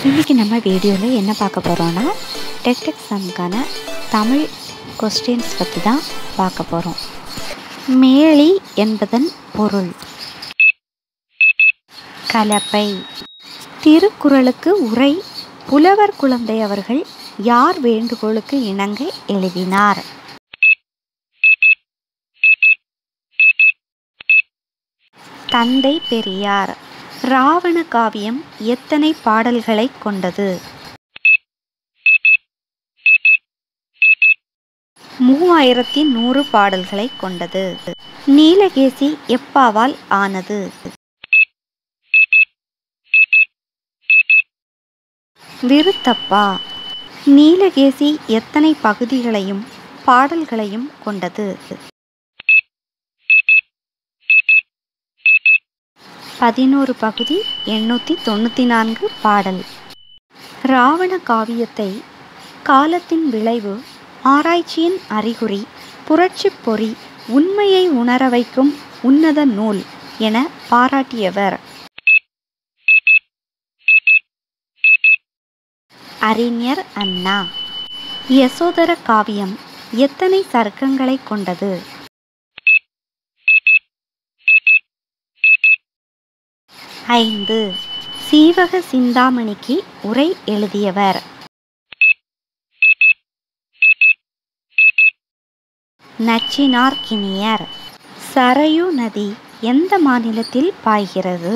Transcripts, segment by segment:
இன்றைக்கி நம்ம வீடியோவில் என்ன பார்க்க போகிறோன்னா டெட் எக்ஸாமுக்கான தமிழ் கொஸ்டின்ஸ் பற்றி தான் பார்க்க போகிறோம் மேலி என்பதன் பொருள் கலப்பை திருக்குறளுக்கு உரை புலவர் குழந்தை அவர்கள் யார் வேண்டுகோளுக்கு இணங்க எழுதினார் தந்தை பெரியார் ராவண காவியம் எத்தனை பாடல்களை கொண்டது மூவாயிரத்தி நூறு பாடல்களை கொண்டது நீலகேசி எப்பாவால் ஆனது விருத்தப்பா நீலகேசி எத்தனை பகுதிகளையும் பாடல்களையும் கொண்டது பதினோரு பகுதி எண்ணூற்றி தொண்ணூற்றி நான்கு பாடல் ராவண காவியத்தை காலத்தின் விளைவு ஆராய்ச்சியின் அறிகுறி புரட்சிப் பொறி உண்மையை உணர வைக்கும் உன்னத நூல் என பாராட்டியவர் அறிஞர் அண்ணா யசோதர காவியம் எத்தனை சர்க்கங்களை கொண்டது ஐந்து சீவக சிந்தாமணிக்கு உரை எழுதியவர் நச்சினார்கினியர் சரையு நதி எந்த மாநிலத்தில் பாய்கிறது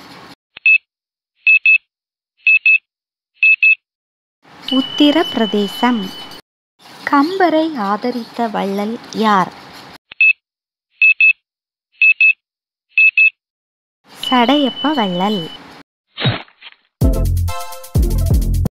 உத்திரப்பிரதேசம் கம்பரை ஆதரித்த வள்ளல் யார் சடையப்ப வள்ளல்